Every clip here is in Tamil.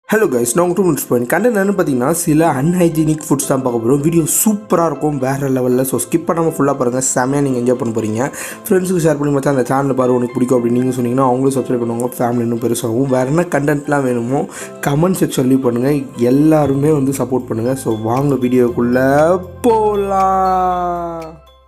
ஹலோ கைஸ் நான் உங்கள் டூ மினிட்ஸ் பாயிண்ட் கண்டென்ட் என்னன்னு பார்த்தீங்கன்னா சில அன்ஹைஜீனிக் ஃபுட்ஸ் தான் பார்க்க போகிறோம் வீடியோ சூப்பராக இருக்கும் வேறு லெவலில் ஸோ ஸ்கிப் பண்ணாமல் ஃபுல்லாக பாருங்கள் செம்மையாக நீங்கள் என்ஜாய் பண்ண போகிறீங்க ஃப்ரெண்ட்ஸுக்கு ஷேர் பண்ணி மச்சான் அந்த சேனல் பாரு உனக்கு பிடிக்கும் அப்படின்னு நீங்கள் சொன்னீங்கன்னா அவங்களும் சப்ஸ்கிரைப் பண்ணுவாங்க ஃபேமிலி இன்னும் பெருசாகும் வேறு என்ன கண்டென்ட்லாம் வேணுமோ கமெண்ட் செக்ஷன் லீவ் பண்ணுங்கள் எல்லாருமே வந்து சப்போர்ட் பண்ணுங்கள் ஸோ வாங்க வீடியோக்குள்ளே போகலாம்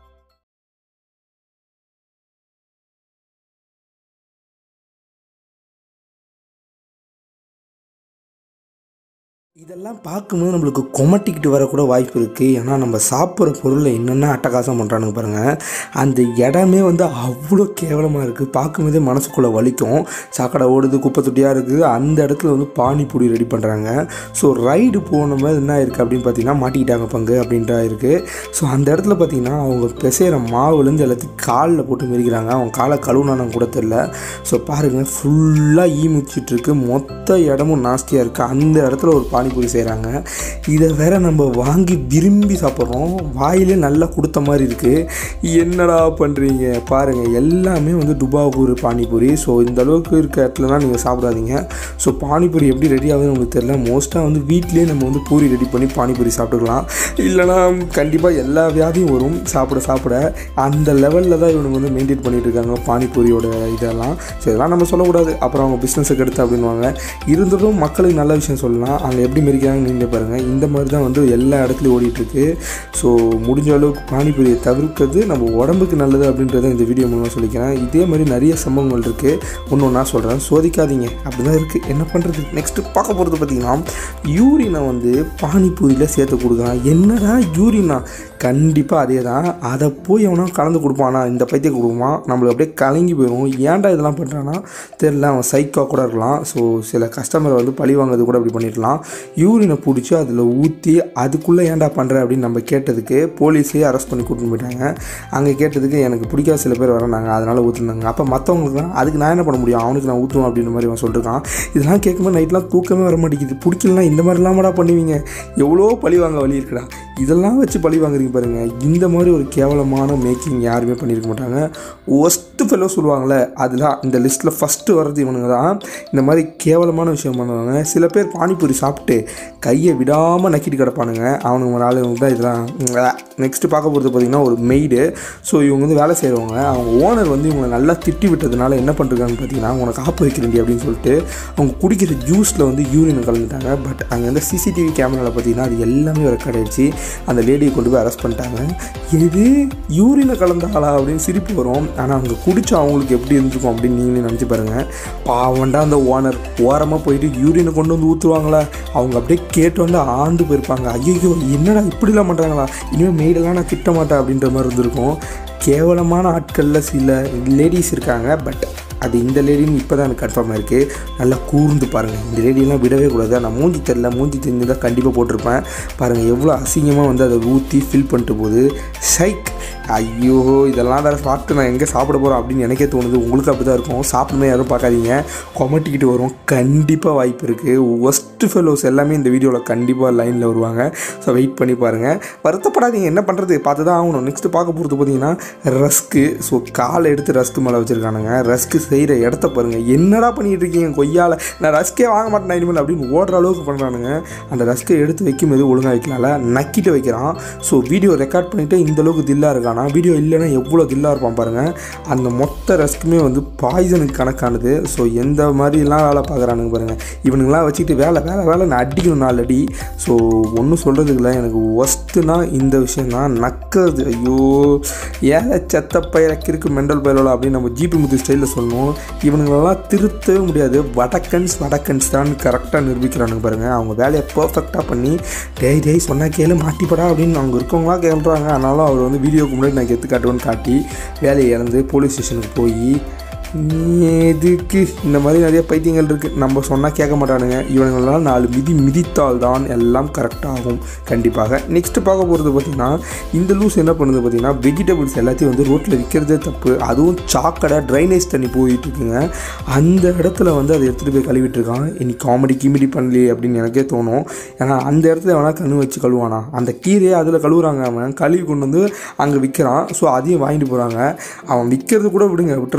இதெல்லாம் பார்க்கும்போது நம்மளுக்கு கொமட்டிக்கிட்டு வரக்கூட வாய்ப்பு இருக்குது ஏன்னா நம்ம சாப்பிட்ற பொருளில் என்னென்ன அட்டகாசம் பண்ணுறானுங்க பாருங்கள் அந்த இடமே வந்து அவ்வளோ கேவலமாக இருக்குது பார்க்கும்போதே மனசுக்குள்ளே வலிக்கும் சாக்கடை ஓடுது குப்பை தொட்டியாக இருக்குது அந்த இடத்துல வந்து பானிபூரி ரெடி பண்ணுறாங்க ஸோ ரைடு போன மாதிரி என்ன இருக்குது அப்படின்னு பார்த்தீங்கன்னா மாட்டிக்கிட்டாங்க பங்கு அப்படின்ட்டு இருக்குது ஸோ அந்த இடத்துல பார்த்தீங்கன்னா அவங்க பிசைகிற மாவுலேருந்து எல்லாத்தையும் காலில் போட்டு மிதிக்கிறாங்க அவங்க காலை கழுவுனானு கூட தெரில ஸோ பாருங்கள் ஃபுல்லாக ஈ முச்சிட்ருக்கு மொத்த இடமும் நாஸ்தியாக இருக்குது அந்த இடத்துல ஒரு பானிபூரி செய்கிறாங்க இதை வேற நம்ம வாங்கி விரும்பி சாப்பிட்றோம் வாயிலே நல்லா கொடுத்த மாதிரி இருக்குது என்னடா பண்ணுறீங்க பாருங்கள் எல்லாமே வந்து டுபாகூர் பானிபூரி ஸோ இந்த அளவுக்கு இருக்க இடத்துலலாம் நீங்கள் சாப்பிடாதீங்க ஸோ பானிபூரி எப்படி ரெடி ஆகுதுன்னு உங்களுக்கு தெரியல மோஸ்ட்டாக வந்து வீட்லேயே நம்ம வந்து பூரி ரெடி பண்ணி பானிபூரி சாப்பிட்டுக்கலாம் இல்லைனா கண்டிப்பாக எல்லா வியாதியும் வரும் சாப்பிட சாப்பிட அந்த லெவலில் தான் இவனுங்க வந்து மெயின்டைன் பண்ணிட்டு இருக்காங்க பானிபூரியோட இதெல்லாம் ஸோ இதெல்லாம் நம்ம சொல்லக்கூடாது அப்புறம் அவங்க பிஸ்னஸுக்கு எடுத்து அப்படின்வாங்க இருந்ததும் மக்களுக்கு நல்ல விஷயம் சொல்லலாம் அவங்க எப்படி மெரிக்கிறாங்கன்னு நீங்கள் பாருங்கள் இந்த மாதிரி தான் வந்து எல்லா இடத்துலையும் ஓடிட்டுருக்கு ஸோ முடிஞ்ச அளவுக்கு பானிபூரியை தவிர்க்கிறது நம்ம உடம்புக்கு நல்லது அப்படின்றத இந்த வீடியோ மூலமாக சொல்லிக்கிறேன் இதே மாதிரி நிறைய சம்பவங்கள் இருக்குது ஒன்று ஒன்றா சொல்கிறேன் சோதிக்காதீங்க அப்படி தான் இருக்குது என்ன பண்ணுறது நெக்ஸ்ட்டு பார்க்க போகிறது பார்த்திங்கன்னா யூரினை வந்து பானிபூரியில் சேர்த்து கொடுக்குறான் என்னடா யூரினா கண்டிப்பாக அதே தான் அதை போய் எவனா கலந்து கொடுப்பானா இந்த பைத்திய கொடுப்பான் நம்மளுக்கு அப்படியே கலங்கி போயிடும் ஏன்டா இதெல்லாம் பண்ணுறான்னா தெரில அவன் சைக்கோ கூட இருக்கலாம் ஸோ சில கஸ்டமரை வந்து பழி வாங்குறது கூட அப்படி பண்ணிடலாம் யூரினை பிடிச்சி அதில் ஊற்றி அதுக்குள்ளே ஏன்டா பண்ணுற அப்படின்னு நம்ம கேட்டதுக்கு போலீஸே அரெஸ்ட் பண்ணி கூட்டிட்டு போயிட்டாங்க அங்கே கேட்டதுக்கு எனக்கு பிடிக்காத சில பேர் வராங்க அதனால் ஊற்றுனாங்க அப்போ மற்றவங்களுக்குலாம் அதுக்கு நான் என்ன பண்ண முடியும் அவனுக்கு நான் ஊற்றுவேன் அப்படின்ற மாதிரி அவன் சொல்லிருக்கான் இதெல்லாம் கேட்கும்போது நைட்லாம் தூக்கமே வர மாட்டேங்குது பிடிக்கலனா இந்த மாதிரிலாமடா பண்ணுவீங்க எவ்வளோ பழி வாங்க வழி இருக்குடா இதெல்லாம் வச்சு பழி வாங்குறீங்க பாருங்கள் இந்த மாதிரி ஒரு கேவலமான மேக்கிங் யாருமே பண்ணியிருக்க மாட்டாங்க ஒஸ்ட்டு ஃபெல்லோ சொல்லுவாங்களே அதெல்லாம் இந்த லிஸ்ட்டில் ஃபஸ்ட்டு வர்றது இவனுங்க தான் இந்த மாதிரி கேவலமான விஷயம் பண்ணுவாங்க சில பேர் பானிபூரி சாப்பிட்டு கையை விடாமல் நக்கிட்டு கிடப்பானுங்க அவனுங்க ஒரு ஆள் இவங்க தான் இதெல்லாம் நெக்ஸ்ட்டு பார்க்க போகிறது பார்த்திங்கன்னா ஒரு மெய்டு ஸோ இவங்க வந்து வேலை செய்கிறவங்க அவங்க ஓனர் வந்து இவங்களை நல்லா திட்டி விட்டதுனால என்ன பண்ணுறாங்கன்னு பார்த்தீங்கன்னா உனக்கு ஆப்பு வைக்கிறேன் அப்படின்னு சொல்லிட்டு அவங்க குடிக்கிற ஜூஸில் வந்து யூரின் கலந்துட்டாங்க பட் அங்கே வந்து சிசிடிவி கேமராவில் பார்த்தீங்கன்னா அது எல்லாமே ரெக்கார்ட் ஆயிடுச்சு அந்த லேடியை கொண்டு போய் அரெஸ்ட் பண்ணிட்டாங்க இது யூரினை கலந்தாளா அப்படின்னு சிரிப்பு வரும் ஆனால் அவங்க குடிச்சா அவங்களுக்கு எப்படி இருந்திருக்கும் அப்படின்னு நீங்களே நினச்சி பாருங்கள் பாவண்டா அந்த ஓனர் ஓரமாக போயிட்டு யூரினை கொண்டு வந்து ஊற்றுவாங்களா அவங்க அப்படியே கேட்டு வந்து ஆண்டு போயிருப்பாங்க ஐயோ என்னடா இப்படிலாம் பண்ணுறாங்களா இனிமேல் மெய்டெல்லாம் நான் திட்ட மாட்டேன் அப்படின்ற மாதிரி இருந்திருக்கும் கேவலமான ஆட்களில் சில லேடிஸ் இருக்காங்க பட் அது இந்த லேடின்னு இப்போ தான் எனக்கு கன்ஃபார்ம் ஆயிருக்கு நல்லா கூர்ந்து பாருங்கள் இந்த லேடியெல்லாம் விடவே கூடாது நான் மூஞ்சி தெரில மூஞ்சி தெரிஞ்சு தான் கண்டிப்பாக போட்டிருப்பேன் பாருங்கள் எவ்வளோ அசிங்கமாக வந்து அதை ஊற்றி ஃபில் பண்ணிட்டு போகுது சைக் ஐயோ இதெல்லாம் வேறு சாப்பிட்டு நான் எங்கே சாப்பிட போகிறோம் அப்படின்னு எனக்கே தோணுது உங்களுக்கு அப்படி தான் இருக்கும் சாப்பிடணும் யாரும் பார்க்காதீங்க கொமட்டிக்கிட்டு வரும் கண்டிப்பாக வாய்ப்பு இருக்குது ஒஸ்ட்டு ஃபெலோஸ் எல்லாமே இந்த வீடியோவில் கண்டிப்பாக லைனில் வருவாங்க ஸோ வெயிட் பண்ணி பாருங்கள் வருத்தப்படாதீங்க என்ன பண்ணுறது பார்த்து தான் ஆகணும் நெக்ஸ்ட்டு பார்க்க போகிறது பார்த்தீங்கன்னா ரஸ்க்கு ஸோ காலை எடுத்து ரஸ்க்கு மேலே வச்சுருக்கானுங்க ரஸ்க்கு செய்கிற இடத்த பாருங்கள் என்னடா பண்ணிகிட்டு இருக்கீங்க கொய்யால் நான் ரஸ்க்கே வாங்க மாட்டேன் இனிமேல் அப்படின்னு ஓடுற அளவுக்கு பண்ணுறானுங்க அந்த ரஸ்க்கை எடுத்து வைக்கும் போது ஒழுங்காக வைக்கலாம்ல நக்கிட்டு வைக்கிறான் ஸோ வீடியோ ரெக்கார்ட் பண்ணிவிட்டு இந்த அளவுக்கு தில்லாக இருக்கானா வீடியோ இல்லைன்னா எவ்வளோ தில்லாக இருப்பான் பாருங்கள் அந்த மொத்த ரஸ்க்குமே வந்து பாய்சனுக்கு கணக்கானது ஸோ எந்த மாதிரிலாம் வேலை பார்க்குறானுங்க பாருங்கள் இவனுங்களாம் வச்சுக்கிட்டு வேலை வேலை வேலை நான் அடிக்கணும் நாலு அடி ஸோ ஒன்றும் சொல்கிறதுக்கு இல்லை எனக்கு ஒஸ்ட்டுனா இந்த விஷயம் தான் நக்கிறது ஐயோ ஏழை செத்த பயிரக்கு இருக்கு மெண்டல் பயலோல அப்படின்னு நம்ம ஜிபி முத்து ஸ்டைலில் சொல்லணும் இவனுங்களெல்லாம் திருத்தவே முடியாது வடக்கன்ஸ் வடக்கன்ஸ் தான் கரெக்டாக நிரூபிக்கிறானுங்க பாருங்கள் அவங்க வேலையை பர்ஃபெக்டாக பண்ணி டேய் டேய் சொன்னால் கேளு மாட்டிப்படா அப்படின்னு அவங்க இருக்கவங்களாம் கேள்றாங்க ஆனாலும் அவர் வந்து வீடியோக்கு முன்னாடி நான் கெத்து காட்டுவேன்னு காட்டி வேலையை இழந்து போலீஸ் ஸ்டேஷனுக்கு போய் எதுக்கு இந்த மாதிரி நிறைய பைத்தியங்கள் இருக்குது நம்ம சொன்னால் கேட்க மாட்டானுங்க இவனுங்களெல்லாம் நாலு மிதி மிதித்தால் தான் எல்லாம் கரெக்டாகும் கண்டிப்பாக நெக்ஸ்ட்டு பார்க்க போகிறது பார்த்திங்கன்னா இந்த லூஸ் என்ன பண்ணுது பார்த்திங்கன்னா வெஜிடபிள்ஸ் எல்லாத்தையும் வந்து ரோட்டில் விற்கிறதே தப்பு அதுவும் சாக்கடை ட்ரைனேஜ் தண்ணி போயிட்டு இருக்குங்க அந்த இடத்துல வந்து அதை எடுத்துகிட்டு போய் கழுவிட்டு இருக்கான் இன்னைக்கு காமெடி கிமெடி பண்ணலையே அப்படின்னு எனக்கே தோணும் ஏன்னா அந்த இடத்துல வேணால் கண்ணு வச்சு கழுவானா அந்த கீரையை அதில் கழுவுறாங்க அவன் கழுவி கொண்டு வந்து அங்கே விற்கிறான் ஸோ அதையும் வாங்கிட்டு போகிறாங்க அவன் விற்கிறது கூட விடுங்க விட்டுறலாம்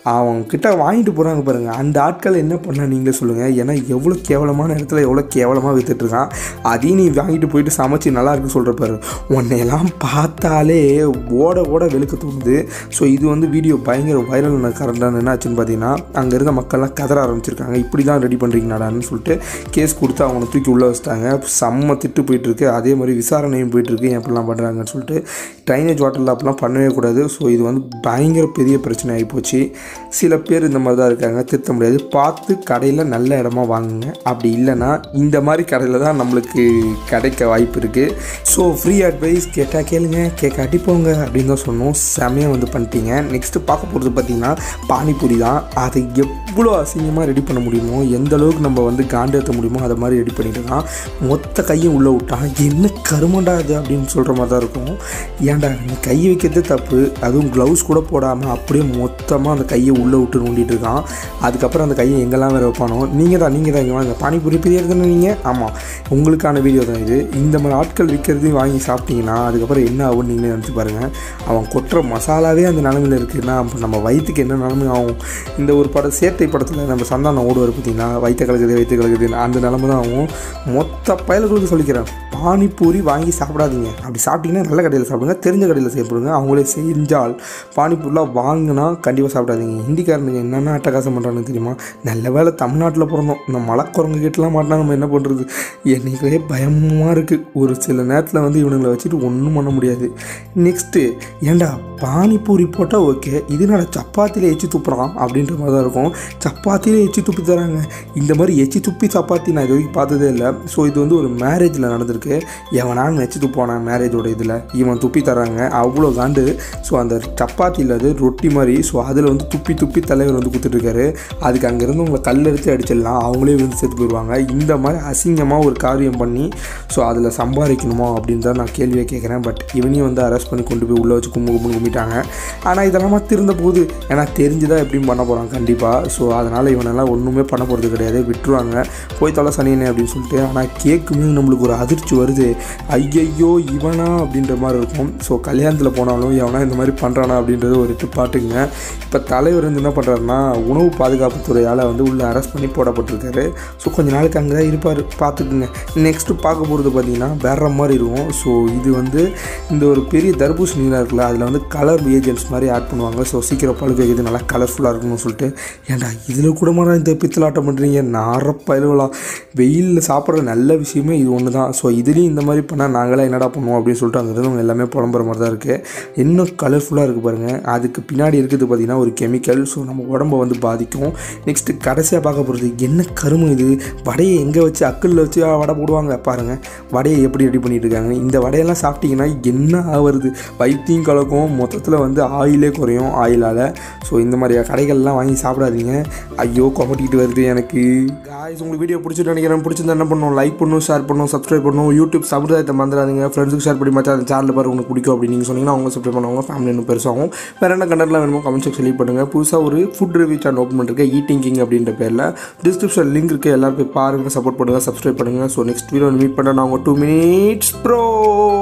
அவங்க கிட்ட வாங்கிட்டு போகிறாங்க பாருங்கள் அந்த ஆட்கள் என்ன பண்ண நீங்களே சொல்லுங்கள் ஏன்னா எவ்வளோ கேவலமான இடத்துல எவ்வளோ கேவலமாக வித்துட்ருக்கான் அதையும் நீ வாங்கிட்டு போயிட்டு சமைச்சு நல்லா இருக்கு சொல்கிற பாரு உன்னையெல்லாம் பார்த்தாலே ஓட ஓட வெளுக்க தோணுது ஸோ இது வந்து வீடியோ பயங்கர வைரல் கரண்டான என்ன ஆச்சுன்னு பார்த்தீங்கன்னா அங்கே இருந்த மக்கள்லாம் கதற ஆரம்பிச்சிருக்காங்க இப்படி தான் ரெடி பண்ணுறீங்களாடான்னு சொல்லிட்டு கேஸ் கொடுத்து அவனை தூக்கி உள்ளே வச்சிட்டாங்க செம்ம திட்டு போயிட்டுருக்கு அதே மாதிரி விசாரணையும் போயிட்டுருக்கு ஏன் இப்படிலாம் பண்ணுறாங்கன்னு சொல்லிட்டு ட்ரைனேஜ் வாட்டரில் அப்படிலாம் பண்ணவே கூடாது ஸோ இது வந்து பயங்கர பெரிய பிரச்சனை ஆகிப்போச்சு சில பேர் இந்த மாதிரி தான் இருக்காங்க திருத்த முடியாது பார்த்து கடையில் நல்ல இடமா வாங்குங்க அப்படி இல்லைன்னா இந்த மாதிரி கடையில் தான் நம்மளுக்கு கிடைக்க வாய்ப்பு இருக்குது ஸோ ஃப்ரீ அட்வைஸ் கேட்டால் கேளுங்க கேட்காட்டி போங்க அப்படின்னு தான் சொன்னோம் செமையாக வந்து பண்ணிட்டீங்க நெக்ஸ்ட்டு பார்க்க போகிறது பார்த்தீங்கன்னா பானிபூரி தான் அதை எவ்வளோ அசிங்கமாக ரெடி பண்ண முடியுமோ எந்த அளவுக்கு நம்ம வந்து காண்டு ஏற்ற முடியுமோ அதை மாதிரி ரெடி பண்ணிட்டு தான் மொத்த கையும் உள்ளே விட்டான் என்ன கருமண்டா அது அப்படின்னு சொல்கிற மாதிரி தான் இருக்கும் ஏன்டா நீ கை வைக்கிறது தப்பு அதுவும் க்ளவுஸ் கூட போடாமல் அப்படியே மொத்தமாக அந்த கையை உள்ளே விட்டு நோண்டிட்டு இருக்கான் அதுக்கப்புறம் அந்த கையை எங்கெல்லாம் வேறு வைப்பானோ நீங்கள் தான் நீங்கள் தான் இங்கே வாங்க பானிபூரி பிரியர் தானே நீங்கள் ஆமாம் உங்களுக்கான வீடியோ தான் இது இந்த மாதிரி ஆட்கள் விற்கிறதையும் வாங்கி சாப்பிட்டீங்கன்னா அதுக்கப்புறம் என்ன ஆகும்னு நீங்களே நினச்சி பாருங்கள் அவன் கொட்டுற மசாலாவே அந்த நிலமையில் இருக்குன்னா அப்போ நம்ம வயிற்றுக்கு என்ன நிலமை ஆகும் இந்த ஒரு படம் சேட்டை படத்தில் நம்ம சந்தானம் ஓடுவார் பார்த்தீங்கன்னா வயிற்று கலக்குது வயிற்று கலக்குது அந்த நிலமை தான் ஆகும் மொத்த பயல்களுக்கு சொல்லிக்கிறேன் பானிபூரி வாங்கி சாப்பிடாதீங்க அப்படி சாப்பிட்டீங்கன்னா நல்ல கடையில் சாப்பிடுங்க தெரிஞ்ச கடையில் சாப்பிடுங்க அவங்களே செஞ்சால் பானிபூரிலாம் வாங்கினா கண்டிப்பாக சாப்பிடாதீங்க ஹிந்திக்காரனுங்க என்னென்ன அட்டகாசம் பண்ணுறான்னு தெரியுமா நல்ல வேலை தமிழ்நாட்டில் பிறந்தோம் இந்த மலைக்குரங்கு கிட்டலாம் மாட்டினா நம்ம என்ன பண்ணுறது என்னைக்கே பயமாக இருக்குது ஒரு சில நேரத்தில் வந்து இவனுங்களை வச்சுட்டு ஒன்றும் பண்ண முடியாது நெக்ஸ்ட்டு ஏண்டா பானிபூரி போட்டால் ஓகே இது நான் சப்பாத்தியில் எச்சி துப்புறான் அப்படின்ற மாதிரி தான் இருக்கும் சப்பாத்தியில் எச்சி துப்பி தராங்க இந்த மாதிரி எச்சி துப்பி சப்பாத்தி நான் இது வரைக்கும் பார்த்ததே இல்லை ஸோ இது வந்து ஒரு மேரேஜில் நடந்திருக்கு எவனாலும் எச்சி துப்பானான் மேரேஜோட இதில் இவன் துப்பி தராங்க அவ்வளோ காண்டு ஸோ அந்த சப்பாத்தியில் அது ரொட்டி மாதிரி ஸோ அதில் வந்து துப்பி துப்பி தலைவர் வந்து கொடுத்துட்ருக்காரு அதுக்கு அங்கேருந்து உங்களை கல் எடுத்து அடிச்சிடலாம் அவங்களே வந்து செத்து போயிடுவாங்க இந்த மாதிரி அசிங்கமாக ஒரு காரியம் பண்ணி ஸோ அதில் சம்பாதிக்கணுமா அப்படின்னு தான் நான் கேள்வியை கேட்குறேன் பட் இவனையும் வந்து அரெஸ்ட் பண்ணி கொண்டு போய் உள்ளே வச்சு கும்பு கும்புன்னு கும்பிட்டாங்க ஆனால் இதெல்லாம் திருந்த போகுது ஏன்னா தெரிஞ்சுதான் எப்படியும் பண்ண போகிறான் கண்டிப்பாக ஸோ அதனால் இவனெல்லாம் ஒன்றுமே பண்ண போகிறது கிடையாது விட்டுருவாங்க போய் தொலை சனியனே அப்படின்னு சொல்லிட்டு ஆனால் கேட்குமே நம்மளுக்கு ஒரு அதிர்ச்சி வருது ஐயையோ இவனா அப்படின்ற மாதிரி இருக்கும் ஸோ கல்யாணத்தில் போனாலும் எவனா இந்த மாதிரி பண்ணுறானா அப்படின்றது ஒரு எட்டு பாட்டுங்க இப்போ தலைவர் வந்து என்ன பண்ணுறாருன்னா உணவு பாதுகாப்புத்துறையால் வந்து உள்ள அரெஸ்ட் பண்ணி போடப்பட்டிருக்காரு ஸோ கொஞ்ச நாளுக்கு அங்கே தான் இருப்பார் பார்த்துக்குங்க நெக்ஸ்ட்டு பார்க்க போகிறது பார்த்தீங்கன்னா வேற மாதிரி இருக்கும் ஸோ இது வந்து இந்த ஒரு பெரிய தர்பூசணிலாம் இருக்குல்ல அதில் வந்து கலர் ஏஜென்ட்ஸ் மாதிரி ஆட் பண்ணுவாங்க ஸோ சீக்கிரம் பழுக்க வைக்கிறது நல்லா கலர்ஃபுல்லாக இருக்கணும்னு சொல்லிட்டு ஏன்டா இதில் கூட மாதிரி இந்த பித்தலாட்டம் பண்ணுறீங்க நார பயிலுவலாம் வெயிலில் சாப்பிட்ற நல்ல விஷயமே இது ஒன்று தான் ஸோ இதுலேயும் இந்த மாதிரி பண்ணால் நாங்களாம் என்னடா பண்ணுவோம் அப்படின்னு சொல்லிட்டு அங்கே இருந்தவங்க எல்லாமே புலம்புற மாதிரி தான் இருக்குது இன்னும் கலர்ஃபுல்லாக இருக்குது பாருங்கள் அதுக்கு பின்னாடி இருக்குது பார்த்திங்கன்னா ஒரு கெமிக்கல் ஸோ நம்ம உடம்ப வந்து பாதிக்கும் நெக்ஸ்ட்டு கடைசியாக பார்க்க போகிறது என்ன கருமம் இது வடையை எங்கே வச்சு அக்கல்ல வச்சு வடை போடுவாங்க பாருங்கள் வடையை எப்படி ரெடி பண்ணிட்டு இருக்காங்க இந்த வடையெல்லாம் சாப்பிட்டீங்கன்னா என்ன ஆகுறது வைத்தியம் கலக்கும் மொத்தத்தில் வந்து ஆயிலே குறையும் ஆயிலால் ஸோ இந்த மாதிரி கடைகள்லாம் வாங்கி சாப்பிடாதீங்க ஐயோ கொமட்டிக்கிட்டு வருது எனக்கு காய்ஸ் உங்களுக்கு வீடியோ பிடிச்சிட்டு நினைக்கிறேன் பிடிச்சிருந்தா என்ன பண்ணணும் லைக் பண்ணணும் ஷேர் பண்ணணும் சப்ஸ்கிரைப் பண்ணணும் யூடியூப் சம்பிரதாயத்தை மறந்துடாதீங்க ஃப்ரெண்ட்ஸுக்கு ஷேர் பண்ணி மச்சா அந்த சேனல் பாரு உங்களுக்கு பிடிக்கும் அப்படின்னு நீங்கள் சொன்னீங்கன்னா அவங்க சப்ஸ்கிரைப் பண்ணுவாங்க ஃபேமிலி இன்னும் பெருசாகும் வேறு என்ன கண்டென்ட்லாம் வேணுமோ கமெண்ட் செக்ஷன் லீவ் பண்ணுங்கள் புதுசாக ஒரு ஃபுட் ரிவ்யூ சேனல் ஓப்பன் பண்ணிருக்கேன் ஈட்டிங் கிங் அப்படின்ற பேரில் டிஸ்கிரிப்ஷன் லிங்க் இருக்குது எல்லாரும் போய் பாருங்கள் சப்போர்ட் பண்ணுங்கள் சப்ஸ்கிரைப் பண்ணுங்கள் ஸோ நெக்ஸ்ட் வீடியோ மீட் பண்ணுறேன் நான் உங்கள் டூ மினிட்ஸ் ப்ரோ